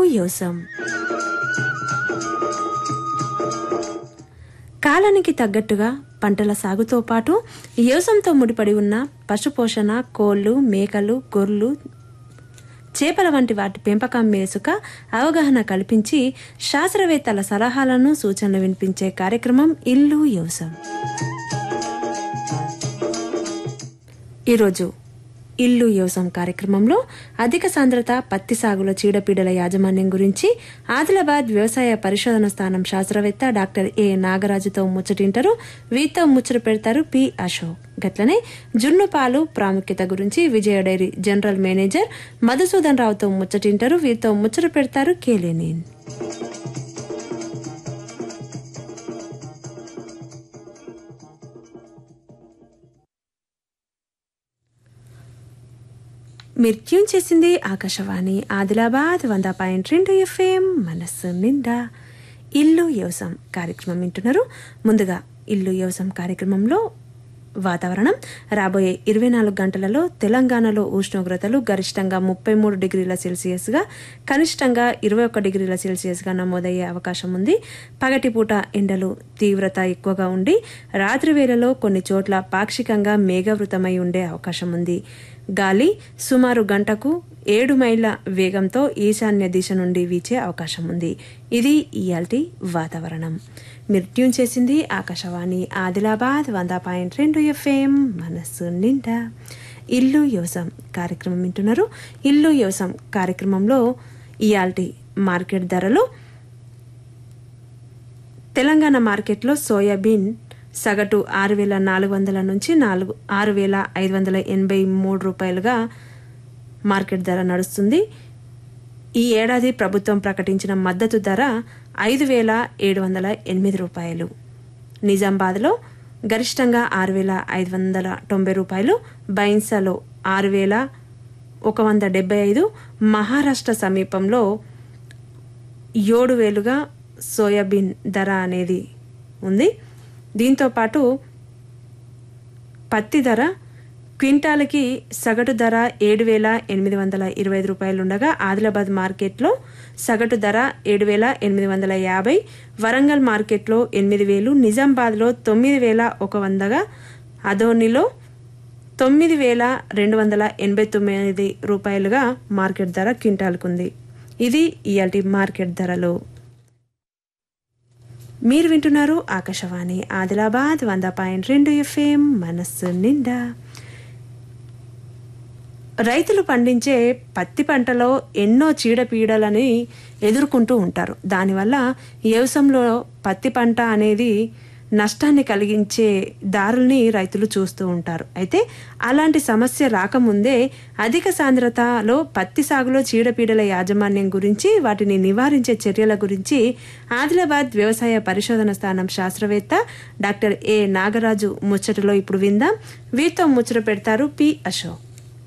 యోసం కాలానికి తగ్గట్టుగా పంటల సాగుతో పాటు వ్యవసాయంతో ముడిపడి ఉన్న పశుపోషణ కోళ్లు మేకలు గొర్రెలు చేపల వంటి వాటి పెంపకం మేసుక అవగాహన కల్పించి శాస్త్రవేత్తల సలహాలను సూచనలు వినిపించే కార్యక్రమం ఇల్లు వ్యవసాయం ఈరోజు ఇల్లు వ్యవసాయం కార్యక్రమంలో అధిక సాంద్రత పత్తి సాగుల చీడపీడల యాజమాన్యం గురించి ఆదిలాబాద్ వ్యవసాయ పరిశోధన స్థానం శాస్త్రవేత్త డాక్టర్ ఏ నాగరాజుతో ముచ్చటింటారు వీతో ముచ్చట పెడతారు పి అశోక్ గట్లనే జున్ను పాలు ప్రాముఖ్యత గురించి Vijaya dairy general manager Madhusudan రావుతో ముచ్చటింటారు వీరితో ముచ్చట పెడతారు కేలేనేన్ మీరు ట్యూన్ చేసింది ఆకాశవాణి ఆదిలాబాద్ వంద పాయింట్ రెండు ఎఫ్ఎం మనస్సు నిండా ఇల్లు వ్యవసాయం కార్యక్రమం వింటున్నారు ముందుగా ఇల్లు వ్యవసాయం కార్యక్రమంలో వాతావరణం రాబోయే ఇరవై నాలుగు గంటలలో తెలంగాణలో ఉష్ణోగ్రతలు గరిష్టంగా ముప్పై మూడు డిగ్రీల సెల్సియస్గా కనిష్టంగా ఇరవై ఒక్క డిగ్రీల సెల్సియస్గా నమోదయ్యే అవకాశం ఉంది పగటిపూట ఎండలు తీవ్రత ఎక్కువగా ఉండి రాత్రి వేళలో కొన్ని చోట్ల పాక్షికంగా మేఘవృతమై ఉండే అవకాశం ఉంది గాలి సుమారు గంటకు ఏడు మైళ్ళ వేగంతో ఈశాన్య దిశ నుండి వీచే అవకాశం ఉంది ఇది ఇయాల్టి వాతావరణం మీరు ట్యూన్ చేసింది ఆకాశవాణి ఆదిలాబాద్ వంద పాయింట్ రెండు ఎఫ్ఎం మనస్సు నిండా ఇల్లు వ్యవసాయం కార్యక్రమం వింటున్నారు ఇల్లు వ్యవసాయం కార్యక్రమంలో ఇయాల్టి మార్కెట్ ధరలు తెలంగాణ మార్కెట్లో సోయాబీన్ సగటు ఆరు వేల నాలుగు వందల నుంచి నాలుగు ఆరు వేల ఐదు వందల ఎనభై మూడు రూపాయలుగా మార్కెట్ ధర నడుస్తుంది ఈ ఏడాది ప్రభుత్వం ప్రకటించిన మద్దతు ధర ఐదు వేల ఏడు వందల ఎనిమిది రూపాయలు నిజామాబాద్లో గరిష్టంగా ఆరు వేల ఐదు వందల తొంభై రూపాయలు బైన్సాలో ఆరు వేల ఒక వంద డెబ్బై ఐదు మహారాష్ట్ర సమీపంలో ఏడు వేలుగా సోయాబీన్ ధర అనేది ఉంది దీంతోపాటు పత్తి ధర క్వింటాల్కి సగటు ధర ఏడు వేల ఎనిమిది వందల ఇరవై ఐదు రూపాయలు ఉండగా ఆదిలాబాద్ మార్కెట్లో సగటు ధర ఏడు వేల ఎనిమిది వందల యాభై వరంగల్ మార్కెట్లో ఎనిమిది వేలు నిజామాబాద్లో తొమ్మిది వేల ఒక వందగా అదోనిలో తొమ్మిది వేల రెండు వందల ఎనభై తొమ్మిది రూపాయలుగా మార్కెట్ ధర క్వింటాల్కుంది ఇది ఇయాల్టి మార్కెట్ ధరలు మీరు వింటున్నారు ఆకాశవాణి ఆదిలాబాద్ వంద పాయింట్ రెండు ఎఫ్ఎం మనస్సు నిండా రైతులు పండించే పత్తి పంటలో ఎన్నో చీడపీడలని ఎదుర్కొంటూ ఉంటారు దానివల్ల వ్యవసాయంలో పత్తి పంట అనేది నష్టాన్ని కలిగించే దారుల్ని రైతులు చూస్తూ ఉంటారు అయితే అలాంటి సమస్య రాకముందే అధిక సాంద్రతలో పత్తి సాగులో చీడపీడల యాజమాన్యం గురించి వాటిని నివారించే చర్యల గురించి ఆదిలాబాద్ వ్యవసాయ పరిశోధన స్థానం శాస్త్రవేత్త డాక్టర్ ఏ నాగరాజు ముచ్చటలో ఇప్పుడు విందాం వీరితో ముచ్చట పెడతారు పి అశోక్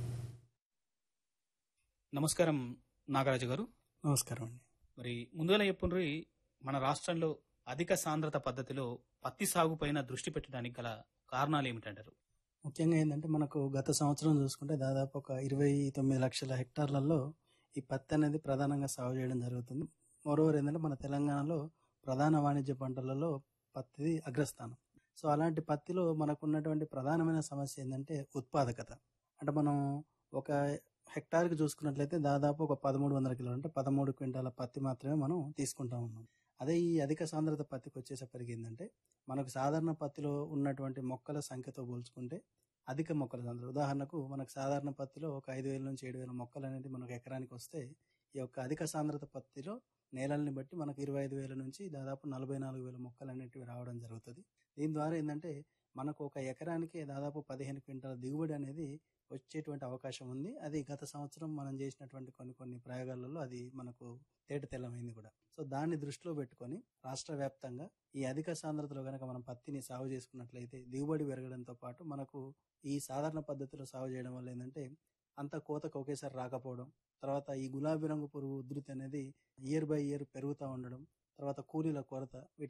నమస్కారం నాగరాజు గారు నమస్కారం అండి మరి ముందుగా చెప్పుండ్రి మన రాష్ట్రంలో అధిక సాంద్రత పద్ధతిలో పత్తి సాగు పైన దృష్టి పెట్టడానికి గల కారణాలు ఏమిటంటారు ముఖ్యంగా ఏంటంటే మనకు గత సంవత్సరం చూసుకుంటే దాదాపు ఒక ఇరవై తొమ్మిది లక్షల హెక్టార్లలో ఈ పత్తి అనేది ప్రధానంగా సాగు చేయడం జరుగుతుంది మరోవర్ ఏంటంటే మన తెలంగాణలో ప్రధాన వాణిజ్య పంటలలో పత్తి అగ్రస్థానం సో అలాంటి పత్తిలో మనకు ఉన్నటువంటి ప్రధానమైన సమస్య ఏంటంటే ఉత్పాదకత అంటే మనం ఒక హెక్టార్కి చూసుకున్నట్లయితే దాదాపు ఒక పదమూడు వందల కిలోలు అంటే పదమూడు క్వింటాల పత్తి మాత్రమే మనం తీసుకుంటా ఉన్నాం అదే ఈ అధిక సాంద్రత పత్తికి వచ్చేసరికి ఏంటంటే మనకు సాధారణ పత్తిలో ఉన్నటువంటి మొక్కల సంఖ్యతో పోల్చుకుంటే అధిక మొక్కల సాంద్రత ఉదాహరణకు మనకు సాధారణ పత్తిలో ఒక ఐదు వేల నుంచి ఏడు వేల మొక్కలు అనేది మనకు ఎకరానికి వస్తే ఈ యొక్క అధిక సాంద్రత పత్తిలో నేలల్ని బట్టి మనకు ఇరవై ఐదు వేల నుంచి దాదాపు నలభై నాలుగు వేల మొక్కలు అనేటివి రావడం జరుగుతుంది దీని ద్వారా ఏంటంటే మనకు ఒక ఎకరానికి దాదాపు పదిహేను క్వింటాల దిగుబడి అనేది వచ్చేటువంటి అవకాశం ఉంది అది గత సంవత్సరం మనం చేసినటువంటి కొన్ని కొన్ని ప్రయోగాలలో అది మనకు తేట తెల్లమైంది కూడా సో దాన్ని దృష్టిలో పెట్టుకొని రాష్ట్ర వ్యాప్తంగా ఈ అధిక సాంద్రతలో కనుక మనం పత్తిని సాగు చేసుకున్నట్లయితే దిగుబడి పెరగడంతో పాటు మనకు ఈ సాధారణ పద్ధతిలో సాగు చేయడం వల్ల ఏంటంటే అంత కోతకు ఒకేసారి రాకపోవడం తర్వాత ఈ గులాబీ రంగు పురుగు ఉధృతి అనేది ఇయర్ బై ఇయర్ పెరుగుతూ ఉండడం తర్వాత కూలీల కొరత